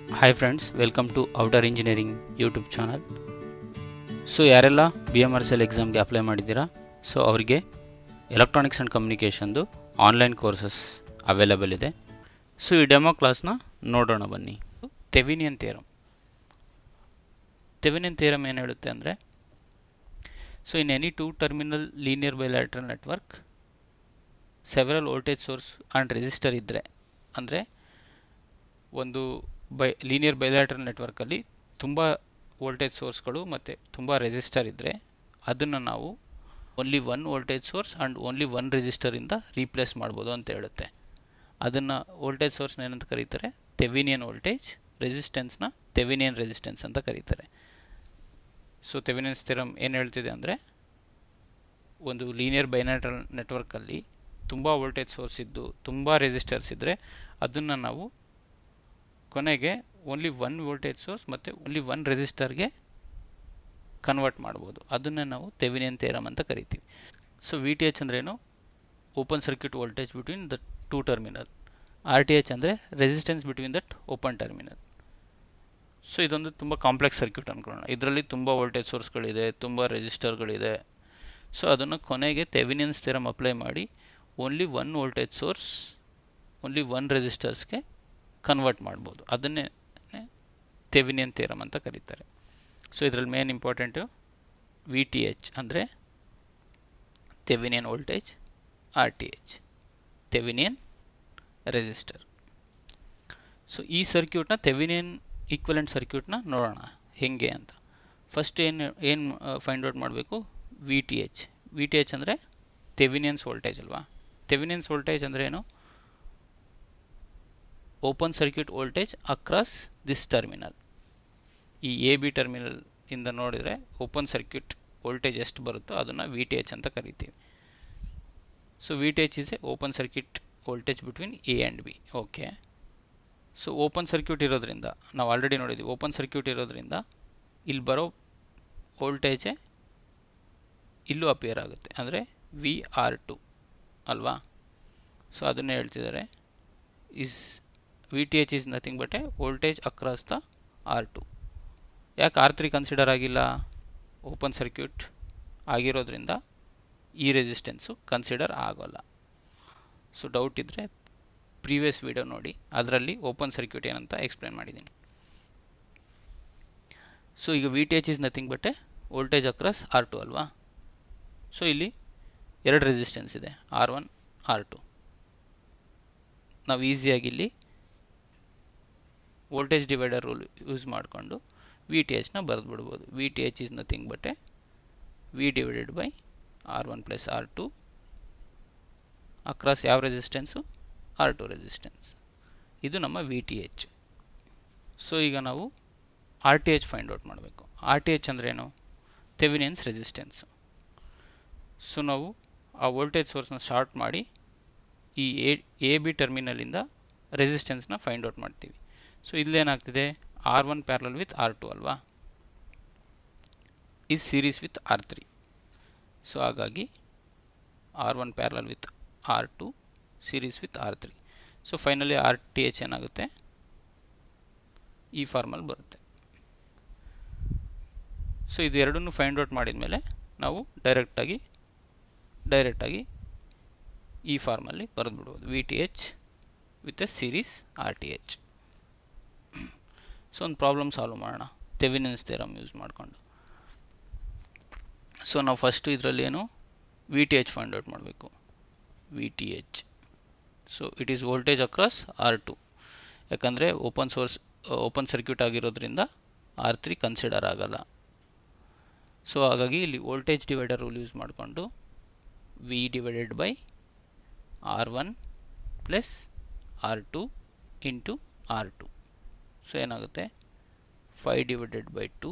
Hi friends welcome to outer engineering YouTube channel so ಯಾರೆಲ್ಲ B M R C L ಎಕ್ಸಾಮ್ಗೆ apply ಮಾಡಿದ್ದೀರಾ so ಅವರಿಗೆ electronics and ಕಮ್ಯುನಿಕೇಷನ್ದು online courses available ಇದೆ so ಈ demo ಕ್ಲಾಸ್ನ ನೋಡೋಣ ಬನ್ನಿ ತೆವಿನಿಯನ್ ಥಿಯರಮ್ ತೆವಿನಿಯನ್ ಥಿಯರಮ್ ಏನು ಹೇಳುತ್ತೆ ಅಂದರೆ so in any two terminal linear bilateral network several voltage source and resistor ಇದ್ದರೆ ಅಂದರೆ ಒಂದು ಬೈ ಲೀನಿಯರ್ ಬೈಲ್ಯಾಟ್ರಲ್ ನೆಟ್ವರ್ಕಲ್ಲಿ ತುಂಬ ವೋಲ್ಟೇಜ್ ಸೋರ್ಸ್ಗಳು ಮತ್ತು ತುಂಬ ರೆಸಿಸ್ಟರ್ ಇದ್ದರೆ ಅದನ್ನು ನಾವು only one voltage source and only one ರೆಸಿಸ್ಟರಿಂದ ರೀಪ್ಲೇಸ್ ಮಾಡ್ಬೋದು ಅಂತ ಹೇಳುತ್ತೆ ಅದನ್ನು ವೋಲ್ಟೇಜ್ ಸೋರ್ಸ್ನ ಏನಂತ ಕರೀತಾರೆ ತೆವಿನಿಯನ್ ವೋಲ್ಟೇಜ್ ರೆಸಿಸ್ಟೆನ್ಸ್ನ ತೆವಿನಿಯನ್ ರೆಸಿಸ್ಟೆನ್ಸ್ ಅಂತ ಕರೀತಾರೆ ಸೊ ತೆವಿನಿಯನ್ಸ್ ಥಿರಮ್ ಏನು ಹೇಳ್ತಿದೆ ಅಂದರೆ ಒಂದು ಲೀನಿಯರ್ ಬೈಲ್ಯಾಟ್ರಲ್ ನೆಟ್ವರ್ಕಲ್ಲಿ ತುಂಬ ವೋಲ್ಟೇಜ್ ಸೋರ್ಸ್ ಇದ್ದು ತುಂಬ ರೆಸಿಸ್ಟರ್ಸ್ ಇದ್ದರೆ ಅದನ್ನು ನಾವು ಕೊನೆಗೆ ಓನ್ಲಿ ಒನ್ ವೋಲ್ಟೇಜ್ ಸೋರ್ಸ್ ಮತ್ತು ಓನ್ಲಿ ಒನ್ ರೆಸಿಸ್ಟರ್ಗೆ ಕನ್ವರ್ಟ್ ಮಾಡ್ಬೋದು ಅದನ್ನು ನಾವು ತೆವಿನಿಯನ್ ಥೇರಮ್ ಅಂತ ಕರಿತೀವಿ ಸೊ ವಿ ಟಿ ಎಚ್ ಅಂದ್ರೇನು open circuit voltage between the two terminal R T H ಅಂದರೆ resistance between that open terminal so ಇದೊಂದು ತುಂಬ ಕಾಂಪ್ಲೆಕ್ಸ್ ಸರ್ಕ್ಯೂಟ್ ಅಂದ್ಕೊಳ್ಳೋಣ ಇದರಲ್ಲಿ ತುಂಬ ವೋಲ್ಟೇಜ್ ಸೋರ್ಸ್ಗಳಿದೆ ತುಂಬ ರೆಸಿಸ್ಟರ್ಗಳಿದೆ ಸೊ ಅದನ್ನು ಕೊನೆಗೆ ತೆವಿನಿಯನ್ಸ್ ಥೇರಮ್ ಅಪ್ಲೈ ಮಾಡಿ only one voltage source only one ರೆಸಿಸ್ಟರ್ಸ್ಗೆ ಕನ್ವರ್ಟ್ ಮಾಡ್ಬೋದು ಅದನ್ನೇ ತೆವಿನಿಯನ್ ಥೇರಮ್ ಅಂತ ಕರೀತಾರೆ ಸೊ ಇದರಲ್ಲಿ main important V T H ಅಂದರೆ Thevenin voltage R T H Thevenin resistor so ಈ ಸರ್ಕ್ಯೂಟ್ನ ತೆವಿನಿಯನ್ ಈಕ್ವಲೆಂಟ್ ಸರ್ಕ್ಯೂಟ್ನ ನೋಡೋಣ ಹೇಗೆ ಅಂತ ಫಸ್ಟ್ ಏನು ಏನು ಫೈಂಡ್ ಔಟ್ ಮಾಡಬೇಕು V T H V T H ಅಂದರೆ ತೆವಿನಿಯನ್ಸ್ ವೋಲ್ಟೇಜ್ ಅಲ್ವಾ ತೆವಿನಿಯನ್ಸ್ ವೋಲ್ಟೇಜ್ ಅಂದರೆ ಏನು open circuit voltage across this terminal ಈ ಎ ಬಿ ಟರ್ಮಿನಲ್ ಇಂದ ನೋಡಿದರೆ ಓಪನ್ ಸರ್ಕ್ಯೂಟ್ ವೋಲ್ಟೇಜ್ ಎಷ್ಟು ಬರುತ್ತೋ ಅದನ್ನು ವಿ ಟಿ ಎಚ್ ಅಂತ ಕರಿತೀವಿ so V T H is a open circuit voltage between A and B okay so open circuit ಇರೋದ್ರಿಂದ ನಾವು ಆಲ್ರೆಡಿ ನೋಡಿದ್ವಿ ಓಪನ್ ಸರ್ಕ್ಯೂಟ್ ಇರೋದ್ರಿಂದ ಇಲ್ಲಿ ಬರೋ ವೋಲ್ಟೇಜೇ ಇಲ್ಲೂ ಅಪಿಯರ್ ಆಗುತ್ತೆ ಅಂದರೆ ವಿ ಆರ್ ಟು ಅಲ್ವಾ ಸೊ ಅದನ್ನೇ ಹೇಳ್ತಿದ್ದಾರೆ is V T H is nothing but a voltage across the R two ಯಾಕೆ ಆರ್ ತ್ರೀ ಕನ್ಸಿಡರ್ ಆಗಿಲ್ಲ ಓಪನ್ ಸರ್ಕ್ಯೂಟ್ ಆಗಿರೋದ್ರಿಂದ ಈ ರೆಸಿಸ್ಟೆನ್ಸು ಕನ್ಸಿಡರ್ ಆಗೋಲ್ಲ ಸೊ ಡೌಟ್ ಇದ್ದರೆ ಪ್ರೀವಿಯಸ್ ವಿಡಿಯೋ ನೋಡಿ ಅದರಲ್ಲಿ ಓಪನ್ ಸರ್ಕ್ಯೂಟ್ ಏನಂತ ಎಕ್ಸ್ಪ್ಲೇನ್ ಮಾಡಿದ್ದೀನಿ ಸೊ ಈಗ V T H is nothing but a voltage across R two ಅಲ್ವಾ ಸೊ ಇಲ್ಲಿ ಎರಡು ರೆಸಿಸ್ಟೆನ್ಸ್ ಇದೆ ಆರ್ ಒನ್ ಆರ್ ಟು ನಾವು ಈಸಿಯಾಗಿ ಇಲ್ಲಿ ವೋಲ್ಟೇಜ್ ಡಿವೈಡರ್ ರೂಲ್ ಯೂಸ್ ಮಾಡಿಕೊಂಡು ವಿ ಟಿ ಎಚ್ನ ಬರೆದುಬಿಡ್ಬೋದು V T H is nothing but a V divided by R one plus R two across ಯಾವ ರೆಸಿಸ್ಟೆನ್ಸು ಆರ್ ಟು ರೆಸಿಸ್ಟೆನ್ಸ್ ಇದು ನಮ್ಮ ವಿ ಟಿ ಎಚ್ ಸೊ ಈಗ ನಾವು R T H find out ಮಾಡಬೇಕು R T H ಅಂದ್ರೇನು Thevenin's resistance so ನಾವು ಆ voltage ಸೋರ್ಸ್ನ start ಮಾಡಿ ಈ ಎ ಎ ಬಿ ಟರ್ಮಿನಲಿಂದ ರೆಸಿಸ್ಟೆನ್ಸ್ನ ಫೈಂಡ್ ಔಟ್ ಮಾಡ್ತೀವಿ ಸೊ ಇಲ್ಲೇನಾಗ್ತಿದೆ R one parallel with R two ಅಲ್ವಾ is series with R three so ಹಾಗಾಗಿ R one parallel with R two series with R three so finally R T H ಏನಾಗುತ್ತೆ ಈ ಫಾರ್ಮಲ್ಲಿ ಬರುತ್ತೆ ಸೊ ಇದು ಎರಡನ್ನೂ ಫೈಂಡ್ ಔಟ್ ಮಾಡಿದ ಮೇಲೆ ನಾವು ಡೈರೆಕ್ಟಾಗಿ ಡೈರೆಕ್ಟಾಗಿ ಈ ಫಾರ್ಮಲ್ಲಿ ಬರೆದು ಬಿಡ್ಬೋದು V T H with a series R T H so ಒಂದು ಪ್ರಾಬ್ಲಮ್ ಸಾಲ್ವ್ ಮಾಡೋಣ ತೆವಿನಿಯನ್ಸ್ ಥೇರಮ್ ಯೂಸ್ ಮಾಡಿಕೊಂಡು ಸೊ ನಾವು ಫಸ್ಟು ಇದರಲ್ಲಿ ಏನು V T H find out ಮಾಡಬೇಕು V T H so it is voltage across R two ಯಾಕಂದರೆ open source open circuit ಆಗಿರೋದ್ರಿಂದ R three consider ಆಗಲ್ಲ ಸೊ ಹಾಗಾಗಿ ಇಲ್ಲಿ ವೋಲ್ಟೇಜ್ ಡಿವೈಡರ್ ರೂಲ್ ಯೂಸ್ ಮಾಡಿಕೊಂಡು V divided by R one plus R two into R two so ಏನಾಗುತ್ತೆ five divided by two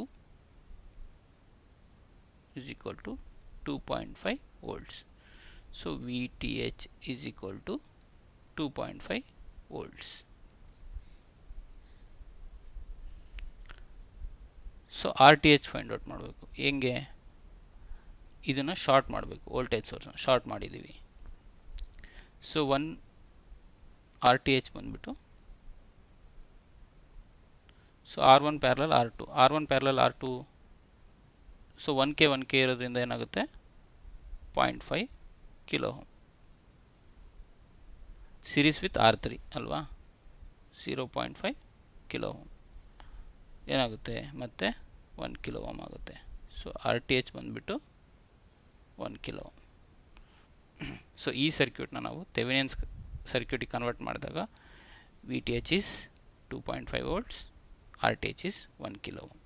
is equal to 2.5 volts. So VTH is equal to 2.5 volts. So R T H find out ಮಾಡಬೇಕು ಹೆಂಗೆ ಇದನ್ನು short ಮಾಡಬೇಕು voltage ಸೋರ್ಸ್ನ short ಮಾಡಿದ್ದೀವಿ so one R T H ಬಂದುಬಿಟ್ಟು so R one parallel R two R one parallel R two so one K one K ಇರೋದ್ರಿಂದ ಏನಾಗುತ್ತೆ point five kilo ohm series with R three ಅಲ್ವಾ zero point five kilo ohm ಏನಾಗುತ್ತೆ ಮತ್ತು one kilo ohm ಆಗುತ್ತೆ so R T H ಬಂದುಬಿಟ್ಟು one kilo ohm so ಈ ಸರ್ಕ್ಯೂಟ್ನ ನಾವು ತೆವಿನಿಯನ್ಸ್ ಸರ್ಕ್ಯೂಟಿಗೆ ಕನ್ವರ್ಟ್ ಮಾಡಿದಾಗ V T H is two point five volts R T H is one kilo ohm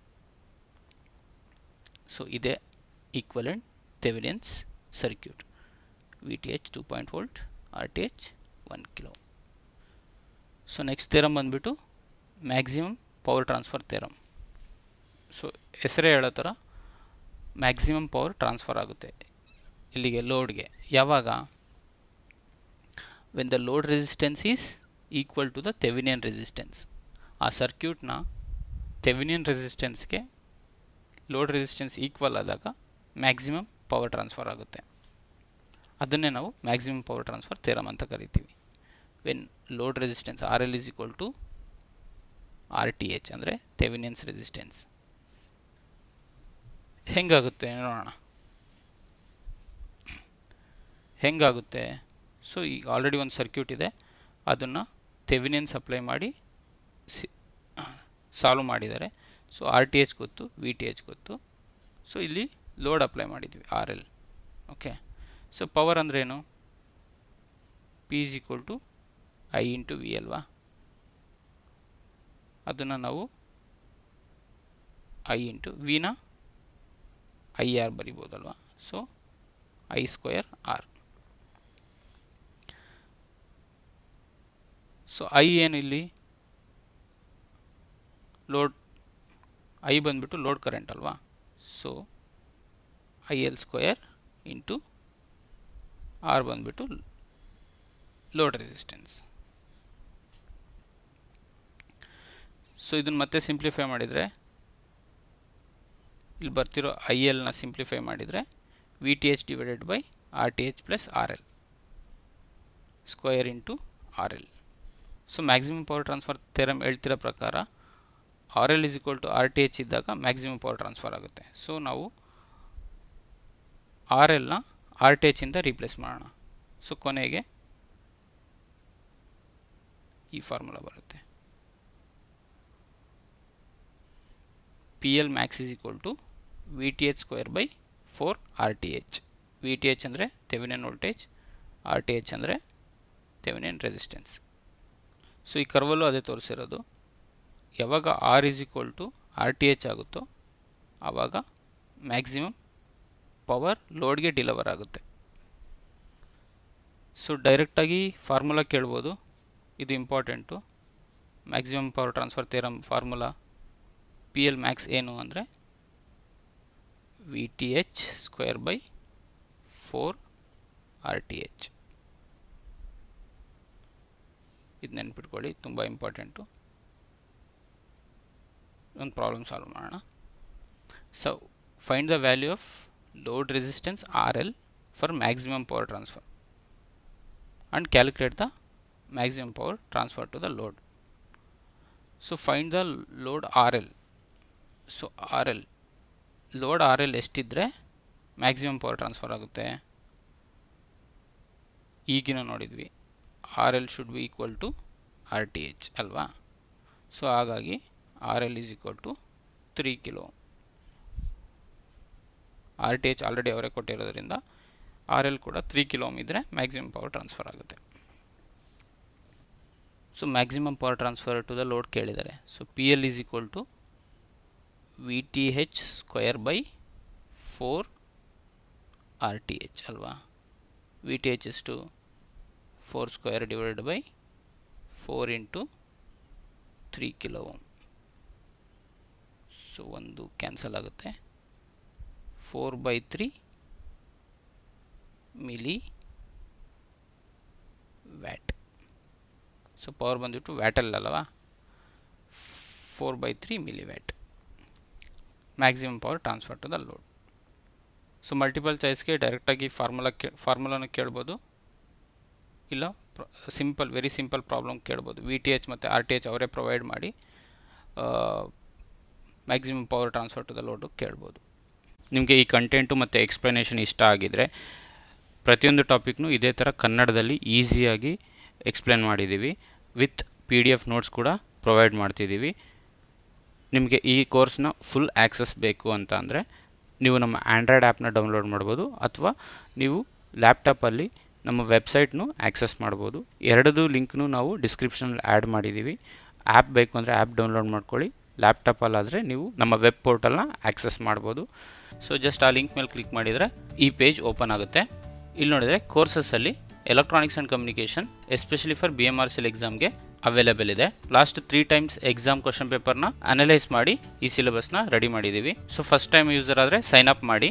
so ಇದೇ equivalent Thevenin's circuit V T H two point volt R T H one kilo so next theorem ಬಂದುಬಿಟ್ಟು maximum power transfer theorem so ಹೆಸರೇ ಹೇಳೋ ಥರ maximum power transfer ಆಗುತ್ತೆ ಇಲ್ಲಿಗೆ ಲೋಡ್ಗೆ ಯಾವಾಗ when the load resistance is equal to the Thevenin resistance ಆ ಸರ್ಕ್ಯೂಟ್ನ ತೆವಿನಿಯನ್ ರೆಸಿಸ್ಟೆನ್ಸ್ಗೆ ಲೋಡ್ ರೆಸಿಸ್ಟೆನ್ಸ್ ಈಕ್ವಲ್ ಆದಾಗ ಮ್ಯಾಕ್ಸಿಮಮ್ ಪವರ್ ಟ್ರಾನ್ಸ್ಫರ್ ಆಗುತ್ತೆ ಅದನ್ನೇ ನಾವು ಮ್ಯಾಕ್ಸಿಮಮ್ ಪವರ್ ಟ್ರಾನ್ಸ್ಫರ್ ಥೇರಮ್ ಅಂತ ಕರಿತೀವಿ when load resistance R L is equal to R T H ಅಂದರೆ ಥೆವಿನಿಯನ್ಸ್ ರೆಸಿಸ್ಟೆನ್ಸ್ ಹೆಂಗಾಗುತ್ತೆ ನೋಡೋಣ ಹೆಂಗಾಗುತ್ತೆ ಸೊ ಈಗ ಆಲ್ರೆಡಿ ಒಂದು ಸರ್ಕ್ಯೂಟ್ ಇದೆ ಅದನ್ನು ಥೆವಿನಿಯನ್ಸ್ ಅಪ್ಲೈ ಮಾಡಿ ಸಿ ಸಾಲ್ವ್ ಮಾಡಿದ್ದಾರೆ ಸೊ ಆರ್ ಟಿ ಎಚ್ ಗೊತ್ತು ವಿ ಟಿ ಎಚ್ ಗೊತ್ತು ಸೊ ಇಲ್ಲಿ ಲೋಡ್ ಅಪ್ಲೈ ಮಾಡಿದ್ವಿ R L okay so power ಅಂದ್ರೇನು P is equal to I into V ಅಲ್ವಾ ಅದನ್ನು ನಾವು ಐ ಇಂಟು ವಿನ ಐ ಆರ್ ಬರಿಬೋದಲ್ವಾ so I square R so I ಏನು ಇಲ್ಲಿ ಲೋಡ್ ಐ ಬಂದ್ಬಿಟ್ಟು ಲೋಡ್ ಕರೆಂಟ್ ಅಲ್ವಾ so I L square into R ಬಂದ್ಬಿಟ್ಟು ಲೋಡ್ ರೆಸಿಸ್ಟೆನ್ಸ್ ಸೊ ಇದನ್ನು ಮತ್ತೆ ಸಿಂಪ್ಲಿಫೈ ಮಾಡಿದರೆ ಇಲ್ಲಿ ಬರ್ತಿರೋ ಐ ಎಲ್ನ ಸಿಂಪ್ಲಿಫೈ ಮಾಡಿದರೆ V T H divided by R T H plus R L square into R L so maximum power transfer theorem ಹೇಳ್ತಿರೋ ಪ್ರಕಾರ R L is equal to R T H ಇದ್ದಾಗ maximum power transfer ಆಗುತ್ತೆ so ನಾವು R ಎಲ್ನ R T ಎಚಿಂದ replace ಮಾಡೋಣ so ಕೊನೆಗೆ ಈ ಫಾರ್ಮುಲಾ ಬರುತ್ತೆ P L max is equal to V T H square by four R T H V T H ಅಂದರೆ Thevenin voltage R T H ಅಂದರೆ ಥೆವಿನಿಯನ್ ರೆಸಿಸ್ಟೆನ್ಸ್ ಸೊ ಈ ಕರ್ವಲ್ಲೂ ಅದೇ ತೋರಿಸಿರೋದು ಯಾವಾಗ R is equal to R T H ಆಗುತ್ತೋ ಆವಾಗ maximum power ಲೋಡ್ಗೆ ಡಿಲವರ್ ಆಗುತ್ತೆ ಸೊ ಡೈರೆಕ್ಟಾಗಿ ಫಾರ್ಮುಲಾ ಕೇಳ್ಬೋದು ಇದು important maximum power transfer theorem formula P L max ಏನು ಅಂದರೆ V T H square by four R T H ಇದು ನೆನ್ಪಿಟ್ಕೊಳ್ಳಿ ತುಂಬ ಇಂಪಾರ್ಟೆಂಟು ಒಂದು ಪ್ರಾಬ್ಲಮ್ ಸಾಲ್ವ್ ಮಾಡೋಣ so find the value of load resistance R L for maximum power transfer and calculate the maximum power transfer to the load so find the load R L so R L load R L ಎಷ್ಟಿದ್ರೆ maximum power transfer ಆಗುತ್ತೆ ಈಗಿನ ನೋಡಿದ್ವಿ R L should be equal to R T H ಅಲ್ವಾ so ಹಾಗಾಗಿ R L is equal to three kilo R T H already ಅವರೇ ಕೊಟ್ಟಿರೋದ್ರಿಂದ R L ಕೂಡ three kilo ಇದ್ದರೆ ಮ್ಯಾಕ್ಸಿಮಮ್ ಪವರ್ ಟ್ರಾನ್ಸ್ಫರ್ ಆಗುತ್ತೆ so maximum power transfer to the load ಕೇಳಿದ್ದಾರೆ so P L is equal to V T H square by four R T H ಅಲ್ವಾ V T H ಎಷ್ಟು four square divided by four into three kilo ohm so ಒಂದು cancel ಆಗುತ್ತೆ four by three milli watt so power ಬಂದುಬಿಟ್ಟು ವ್ಯಾಟಲ್ಲಲ್ವಾ four by three milli watt maximum power transfer to the load so multiple ಚಾಯ್ಸ್ಗೆ ಡೈರೆಕ್ಟಾಗಿ formula ಕೇ ಫಾರ್ಮುಲಾನು ಕೇಳ್ಬೋದು ಇಲ್ಲ ಸಿಂಪಲ್ ವೆರಿ ಸಿಂಪಲ್ ಪ್ರಾಬ್ಲಮ್ ಕೇಳ್ಬೋದು ವಿ ಟಿ ಎಚ್ ಮತ್ತು ಆರ್ ಟಿ ಎಚ್ ಅವರೇ ಪ್ರೊವೈಡ್ ಮಾಡಿ maximum power transfer to the load ಕೇಳ್ಬೋದು ನಿಮಗೆ ಈ ಕಂಟೆಂಟು ಮತ್ತು ಎಕ್ಸ್ಪ್ಲನೇಷನ್ ಇಷ್ಟ ಆಗಿದರೆ ಪ್ರತಿಯೊಂದು ಟಾಪಿಕ್ನು ಇದೇ ಥರ ಕನ್ನಡದಲ್ಲಿ ಈಸಿಯಾಗಿ ಎಕ್ಸ್ಪ್ಲೇನ್ ಮಾಡಿದ್ದೀವಿ with P D F notes ಕೂಡ ಪ್ರೊವೈಡ್ ಮಾಡ್ತಿದ್ದೀವಿ ನಿಮಗೆ ಈ ಕೋರ್ಸ್ನ ಫುಲ್ ಆ್ಯಕ್ಸಸ್ ಬೇಕು ಅಂತ ಅಂದರೆ ನೀವು ನಮ್ಮ ಆ್ಯಂಡ್ರಾಯ್ಡ್ ಆ್ಯಪ್ನ ಡೌನ್ಲೋಡ್ ಮಾಡ್ಬೋದು ಅಥವಾ ನೀವು ಲ್ಯಾಪ್ಟಾಪಲ್ಲಿ ನಮ್ಮ ವೆಬ್ಸೈಟ್ನು ಆ್ಯಕ್ಸಸ್ ಮಾಡ್ಬೋದು ಎರಡದು ಲಿಂಕ್ನು ನಾವು ಡಿಸ್ಕ್ರಿಪ್ಷನಲ್ಲಿ ಆ್ಯಡ್ ಮಾಡಿದ್ದೀವಿ ಆ್ಯಪ್ ಬೇಕು ಅಂದರೆ ಆ್ಯಪ್ ಡೌನ್ಲೋಡ್ ಮಾಡ್ಕೊಳ್ಳಿ ಲ್ಯಾಪ್ಟಾಪಲ್ಲಾದರೆ ನೀವು ನಮ್ಮ ವೆಬ್ ಪೋರ್ಟಲ್ನ ಆ್ಯಕ್ಸಸ್ ಮಾಡ್ಬೋದು ಸೊ ಜಸ್ಟ್ ಆ ಲಿಂಕ್ ಮೇಲೆ ಕ್ಲಿಕ್ ಮಾಡಿದರೆ ಈ ಪೇಜ್ ಓಪನ್ ಆಗುತ್ತೆ ಇಲ್ಲಿ ನೋಡಿದರೆ ಕೋರ್ಸಸ್ಸಲ್ಲಿ electronics and communication especially for B M R C L ಎಕ್ಸಾಮ್ಗೆ ಅವೈಲೇಬಲ್ ಇದೆ last three times exam question ಪೇಪರ್ನ ಅನಲೈಸ್ ಮಾಡಿ ಈ ಸಿಲೆಬಸ್ನ ರೆಡಿ ಮಾಡಿದ್ದೀವಿ ಸೊ ಫಸ್ಟ್ ಟೈಮ್ ಯೂಸರ್ ಆದರೆ ಸೈನ್ ಅಪ್ ಮಾಡಿ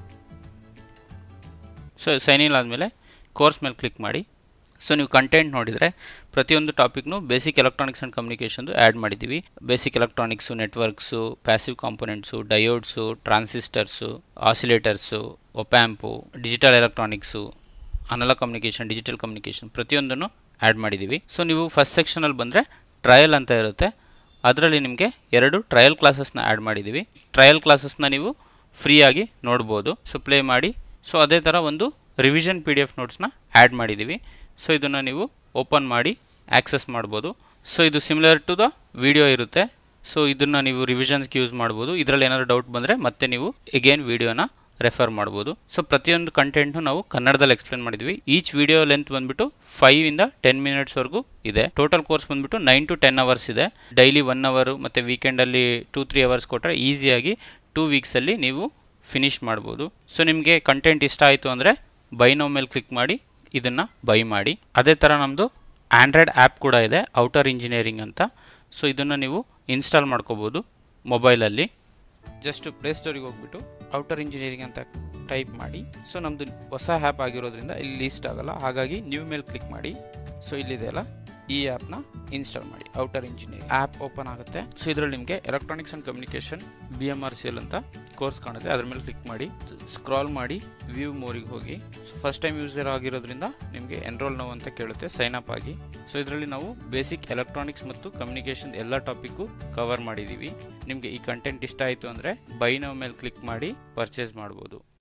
ಸೊ ಸೈನ್ ಇನ್ ಆದಮೇಲೆ ಕೋರ್ಸ್ ಮೇಲೆ ಕ್ಲಿಕ್ ಮಾಡಿ ಸೊ ನೀವು ಕಂಟೆಂಟ್ ನೋಡಿದರೆ ಪ್ರತಿಯೊಂದು ಟಾಪಿಕ್ನು ಬೇಸಿಕ್ ಎಲೆಕ್ಟ್ರಾನಿಕ್ಸ್ ಆ್ಯಂಡ್ ಕಮ್ಯುನಿಕೇಷನ್ದು ಆ್ಯಡ್ ಮಾಡಿದ್ದೀವಿ basic electronics networks passive components diodes transistors oscillators op amp digital electronics analog communication digital communication ಪ್ರತಿಯೊಂದನ್ನು ಆ್ಯಡ್ ಮಾಡಿದ್ದೀವಿ ಸೊ ನೀವು ಫಸ್ಟ್ ಸೆಕ್ಷನಲ್ಲಿ ಬಂದರೆ ಟ್ರಯಲ್ ಅಂತ ಇರುತ್ತೆ ಅದರಲ್ಲಿ ನಿಮಗೆ ಎರಡು ಟ್ರಯಲ್ ಕ್ಲಾಸಸ್ನ ಆ್ಯಡ್ ಮಾಡಿದ್ದೀವಿ ಟ್ರಯಲ್ ಕ್ಲಾಸಸ್ನ ನೀವು ಫ್ರೀಯಾಗಿ ನೋಡ್ಬೋದು ಸೊ ಪ್ಲೇ ಮಾಡಿ ಸೊ ಅದೇ ಥರ ಒಂದು ರಿವಿಷನ್ ಪಿ ಡಿ ಎಫ್ ನೋಟ್ಸ್ನ ಆ್ಯಡ್ ಮಾಡಿದ್ದೀವಿ ಸೊ ಇದನ್ನು ನೀವು ಓಪನ್ ಮಾಡಿ ಆ್ಯಕ್ಸಸ್ ಮಾಡ್ಬೋದು ಸೊ ಇದು ಸಿಮಿಲರ್ ಟು ದ ವಿಡಿಯೋ ಇರುತ್ತೆ ಸೊ ಇದನ್ನು ನೀವು ರಿವಿಷನ್ಸ್ಗೆ ಯೂಸ್ ಮಾಡ್ಬೋದು ಇದರಲ್ಲಿ ಏನಾದರೂ ಡೌಟ್ ಬಂದರೆ ಮತ್ತೆ ನೀವು ಎಗೇನ್ ವಿಡಿಯೋನ ರೆಫರ್ ಮಾಡ್ಬೋದು ಸೊ ಪ್ರತಿಯೊಂದು ಕಂಟೆಂಟ್ನು ನಾವು ಕನ್ನಡದಲ್ಲಿ ಎಕ್ಸ್ಪ್ಲೇನ್ ಮಾಡಿದ್ವಿ ಈಚ್ ವಿಡಿಯೋ ಲೆಂತ್ ಬಂದ್ಬಿಟ್ಟು ಫೈವ್ ಇಂದ ಟೆನ್ ಮಿನಿಟ್ಸ್ವರೆಗೂ ಇದೆ ಟೋಟಲ್ ಕೋರ್ಸ್ ಬಂದ್ಬಿಟ್ಟು ನೈನ್ ಟು ಟೆನ್ ಅವರ್ಸ್ ಇದೆ ಡೈಲಿ ಒನ್ ಅವರು ಮತ್ತು ವೀಕೆಂಡಲ್ಲಿ ಟೂ ತ್ರೀ ಅವರ್ಸ್ ಕೊಟ್ಟರೆ ಈಸಿಯಾಗಿ ಟೂ ವೀಕ್ಸಲ್ಲಿ ನೀವು ಫಿನಿಶ್ ಮಾಡ್ಬೋದು ಸೊ ನಿಮಗೆ ಕಂಟೆಂಟ್ ಇಷ್ಟ ಆಯಿತು ಅಂದರೆ ಬೈ ನೋ ಮೇಲೆ ಕ್ಲಿಕ್ ಮಾಡಿ ಇದನ್ನು ಬೈ ಮಾಡಿ ಅದೇ ಥರ ನಮ್ಮದು ಆ್ಯಂಡ್ರಾಯ್ಡ್ ಆ್ಯಪ್ ಕೂಡ ಇದೆ ಔಟರ್ ಇಂಜಿನಿಯರಿಂಗ್ ಅಂತ ಸೊ ಇದನ್ನು ನೀವು ಇನ್ಸ್ಟಾಲ್ ಮಾಡ್ಕೋಬೋದು ಮೊಬೈಲಲ್ಲಿ ಜಸ್ಟ್ ಪ್ಲೇಸ್ಟೋರಿಗೆ ಹೋಗ್ಬಿಟ್ಟು ಔಟರ್ ಇಂಜಿನಿಯರಿಂಗ್ ಅಂತ ಟೈಪ್ ಮಾಡಿ ಸೊ ನಮ್ಮದು ಹೊಸ ಆ್ಯಪ್ ಆಗಿರೋದ್ರಿಂದ ಇಲ್ಲಿ ಲಿಸ್ಟ್ ಆಗಲ್ಲ ಹಾಗಾಗಿ ನ್ಯೂ ಮೇಲೆ ಕ್ಲಿಕ್ ಮಾಡಿ ಸೊ ಇಲ್ಲಿದೆ ಅಲ್ಲ ಈ ಆ್ಯಪ್ನ ಇನ್ಸ್ಟಾಲ್ ಮಾಡಿ ಔಟರ್ ಇಂಜಿನಿಯರಿಂಗ್ ಆ್ಯಪ್ ಓಪನ್ ಆಗುತ್ತೆ ಸೊ ಇದರಲ್ಲಿ ನಿಮಗೆ electronics and communication B M R C L ಅಂತ ಕೋರ್ಸ್ ಕಾಣುತ್ತೆ ಅದ್ರ ಮೇಲೆ ಕ್ಲಿಕ್ ಮಾಡಿ ಸ್ಕ್ರಾಲ್ ಮಾಡಿ ವ್ಯೂ ಮೋರಿಗೆ ಹೋಗಿ ಸೊ ಫಸ್ಟ್ ಟೈಮ್ ಯೂಸರ್ ಆಗಿರೋದ್ರಿಂದ ನಿಮಗೆ ಎನ್ರೋಲ್ ನೋವು ಅಂತ ಕೇಳುತ್ತೆ ಸೈನ್ ಅಪ್ ಆಗಿ ಸೊ ಇದರಲ್ಲಿ ನಾವು ಬೇಸಿಕ್ ಎಲೆಕ್ಟ್ರಾನಿಕ್ಸ್ ಮತ್ತು ಕಮ್ಯುನಿಕೇಷನ್ ಎಲ್ಲ ಟಾಪಿಕ್ಕು ಕವರ್ ಮಾಡಿದ್ದೀವಿ ನಿಮಗೆ ಈ ಕಂಟೆಂಟ್ ಇಷ್ಟ ಆಯಿತು ಅಂದರೆ ಬೈ ನೋವು ಮೇಲೆ ಕ್ಲಿಕ್ ಮಾಡಿ ಪರ್ಚೇಸ್ ಮಾಡ್ಬೋದು